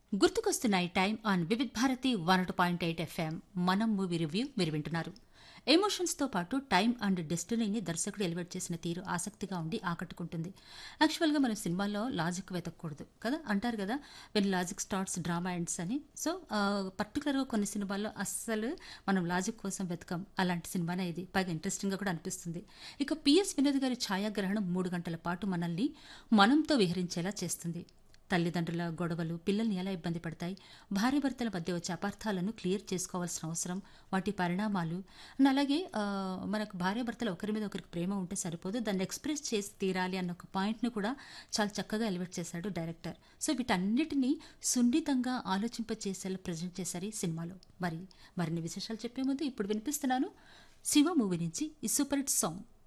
గుర్తుకొస్తున్నాయి time on Vividh Bharati one point eight FM మనం movie review మీరు వింటున్నారు ఎమోషన్స్తో పాటు టైం అండ్ డెస్టినీని దర్శకుడు ఎలివేట్ చేసిన తీరు ఆసక్తిగా ఉండి ఆకట్టుకుంటుంది యాక్చువల్గా మనం సినిమాల్లో లాజిక్ వెతకూడదు కదా అంటారు కదా when logic starts drama ends అని సో పర్టికులర్గా కొన్ని సినిమాల్లో అస్సలు మనం లాజిక్ కోసం వెతకం అలాంటి సినిమానే ఇది పైగా ఇంట్రెస్టింగ్గా కూడా అనిపిస్తుంది ఇక పిఎస్ వినోద్ గారి ఛాయాగ్రహణం మూడు గంటల పాటు మనల్ని మనంతో విహరించేలా చేస్తుంది తల్లిదండ్రుల గొడవలు పిల్లల్ని ఎలా ఇబ్బంది పడతాయి భార్యాభర్తల మధ్య వచ్చే అపార్థాలను క్లియర్ చేసుకోవాల్సిన అవసరం వాటి పరిణామాలు అండ్ అలాగే ఆ, మనకు భార్యాభర్తలు ఒకరి మీద ఒకరికి ప్రేమ ఉంటే సరిపోదు దాన్ని ఎక్స్ప్రెస్ చేసి తీరాలి అన్న ఒక పాయింట్ను కూడా చాలా చక్కగా ఎలివేట్ చేశాడు డైరెక్టర్ సో వీటన్నిటినీ సున్నితంగా ఆలోచింపచేసేలా ప్రజెంట్ చేశారు ఈ సినిమాలో మరి మరిన్ని విశేషాలు చెప్పే ముందు ఇప్పుడు వినిపిస్తున్నాను శివ మూవీ నుంచి ఈ సూపర్ హిట్ సాంగ్